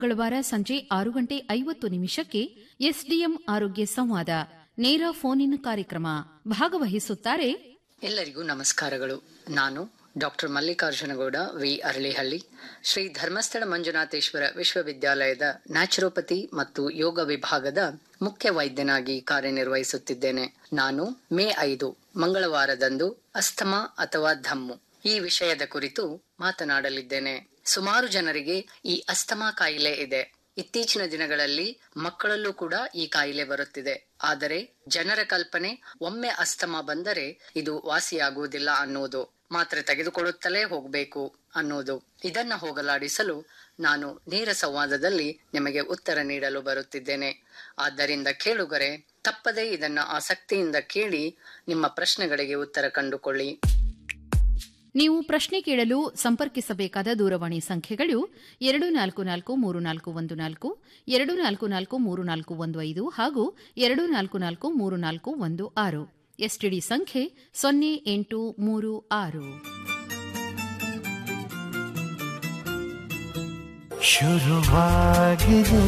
ಮಂಗಳವಾರ ಸಂಜೆ ಆರು ಗಂಟೆ ಐವತ್ತು ನಿಮಿಷಕ್ಕೆ ಎಸ್ಡಿಎಂ ಆರೋಗ್ಯ ಸಂವಾದ ನೇರ ಫೋನ್ ಇನ್ ಕಾರ್ಯಕ್ರಮ ಭಾಗವಹಿಸುತ್ತಾರೆ ಎಲ್ಲರಿಗೂ ನಮಸ್ಕಾರಗಳು ನಾನು ಡಾಕ್ಟರ್ ಮಲ್ಲಿಕಾರ್ಜುನಗೌಡ ವಿ ಅರಳಿಹಳ್ಳಿ ಶ್ರೀ ಧರ್ಮಸ್ಥಳ ಮಂಜುನಾಥೇಶ್ವರ ವಿಶ್ವವಿದ್ಯಾಲಯದ ನ್ಯಾಚುರೋಪತಿ ಮತ್ತು ಯೋಗ ವಿಭಾಗದ ಮುಖ್ಯ ವೈದ್ಯನಾಗಿ ಕಾರ್ಯನಿರ್ವಹಿಸುತ್ತಿದ್ದೇನೆ ನಾನು ಮೇ ಐದು ಮಂಗಳವಾರದಂದು ಅಸ್ತಮಾ ಅಥವಾ ಧಮ್ಮು ಈ ವಿಷಯದ ಕುರಿತು ಮಾತನಾಡಲಿದ್ದೇನೆ ಸುಮಾರು ಜನರಿಗೆ ಈ ಅಸ್ತಮಾ ಕಾಯಿಲೆ ಇದೆ ಇತ್ತೀಚಿನ ದಿನಗಳಲ್ಲಿ ಮಕ್ಕಳಲ್ಲೂ ಕೂಡ ಈ ಕಾಯಿಲೆ ಬರುತ್ತಿದೆ ಆದರೆ ಜನರ ಕಲ್ಪನೆ ಒಮ್ಮೆ ಅಸ್ತಮ ಬಂದರೆ ಇದು ವಾಸಿಯಾಗುವುದಿಲ್ಲ ಅನ್ನುವುದು ಮಾತ್ರೆ ತೆಗೆದುಕೊಳ್ಳುತ್ತಲೇ ಹೋಗಬೇಕು ಅನ್ನೋದು ಇದನ್ನ ಹೋಗಲಾಡಿಸಲು ನಾನು ನೇರ ಸಂವಾದದಲ್ಲಿ ನಿಮಗೆ ಉತ್ತರ ನೀಡಲು ಬರುತ್ತಿದ್ದೇನೆ ಆದ್ದರಿಂದ ಕೇಳುಗರೆ ತಪ್ಪದೇ ಇದನ್ನ ಆಸಕ್ತಿಯಿಂದ ಕೇಳಿ ನಿಮ್ಮ ಪ್ರಶ್ನೆಗಳಿಗೆ ಉತ್ತರ ಕಂಡುಕೊಳ್ಳಿ ನೀವು ಪ್ರಶ್ನೆ ಕೇಳಲು ಸಂಪರ್ಕಿಸಬೇಕಾದ ದೂರವಾಣಿ ಸಂಖ್ಯೆಗಳು ಎರಡು ನಾಲ್ಕು ನಾಲ್ಕು ಮೂರು ನಾಲ್ಕು ಒಂದು ನಾಲ್ಕು ಎರಡು ನಾಲ್ಕು ನಾಲ್ಕು ಮೂರು ನಾಲ್ಕು ಒಂದು ಐದು ಹಾಗೂ ಎರಡು ನಾಲ್ಕು ನಾಲ್ಕು ಮೂರು ನಾಲ್ಕು ಒಂದು ಆರು ಎಸ್ಟಿಡಿ ಸಂಖ್ಯೆ ಸೊನ್ನೆ ಎಂಟು ಮೂರು ಆರು ಶುರುವಾಗಿದೆ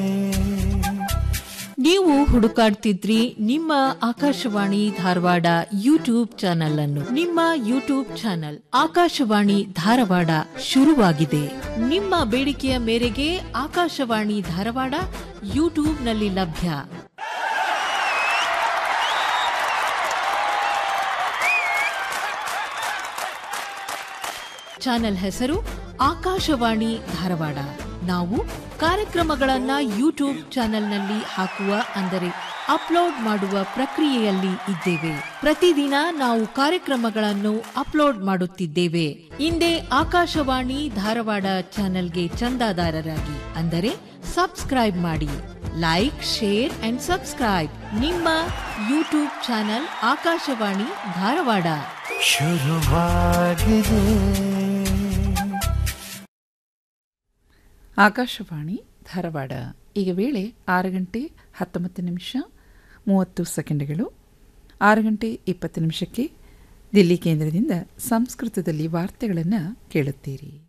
ನೀವು ಹುಡುಕಾಡ್ತಿದ್ರಿ ನಿಮ್ಮ ಆಕಾಶವಾಣಿ ಧಾರವಾಡ ಯೂಟ್ಯೂಬ್ ಚಾನೆಲ್ ಅನ್ನು ನಿಮ್ಮ ಯೂಟ್ಯೂಬ್ ಚಾನೆಲ್ ಆಕಾಶವಾಣಿ ಧಾರವಾಡ ಶುರುವಾಗಿದೆ ನಿಮ್ಮ ಬೇಡಿಕೆಯ ಮೇರೆಗೆ ಆಕಾಶವಾಣಿ ಧಾರವಾಡ ಯೂಟ್ಯೂಬ್ನಲ್ಲಿ ಲಭ್ಯ ಚಾನೆಲ್ ಹೆಸರು ಆಕಾಶವಾಣಿ ಧಾರವಾಡ ನಾವು ಕಾರ್ಯಕ್ರಮಗಳನ್ನ ಯೂಟ್ಯೂಬ್ ಚಾನೆಲ್ನಲ್ಲಿ ಹಾಕುವ ಅಂದರೆ ಅಪ್ಲೋಡ್ ಮಾಡುವ ಪ್ರಕ್ರಿಯೆಯಲ್ಲಿ ಇದ್ದೇವೆ ಪ್ರತಿದಿನ ನಾವು ಕಾರ್ಯಕ್ರಮಗಳನ್ನು ಅಪ್ಲೋಡ್ ಮಾಡುತ್ತಿದ್ದೇವೆ ಹಿಂದೆ ಆಕಾಶವಾಣಿ ಧಾರವಾಡ ಚಾನೆಲ್ಗೆ ಚಂದಾದಾರರಾಗಿ ಅಂದರೆ ಸಬ್ಸ್ಕ್ರೈಬ್ ಮಾಡಿ ಲೈಕ್ ಶೇರ್ ಅಂಡ್ ಸಬ್ಸ್ಕ್ರೈಬ್ ನಿಮ್ಮ ಯೂಟ್ಯೂಬ್ ಚಾನೆಲ್ ಆಕಾಶವಾಣಿ ಧಾರವಾಡ ಶುರುವಾಗಿದೆ ಆಕಾಶವಾಣಿ ಧಾರವಾಡ ಈಗ ವೇಳೆ ಆರು ಗಂಟೆ ಹತ್ತೊಂಬತ್ತು ನಿಮಿಷ ಮೂವತ್ತು ಸೆಕೆಂಡ್ಗಳು ಆರು ಗಂಟೆ ಇಪ್ಪತ್ತು ನಿಮಿಷಕ್ಕೆ ದಿಲ್ಲಿ ಕೇಂದ್ರದಿಂದ ಸಂಸ್ಕೃತದಲ್ಲಿ ವಾರ್ತೆಗಳನ್ನು ಕೇಳುತ್ತೀರಿ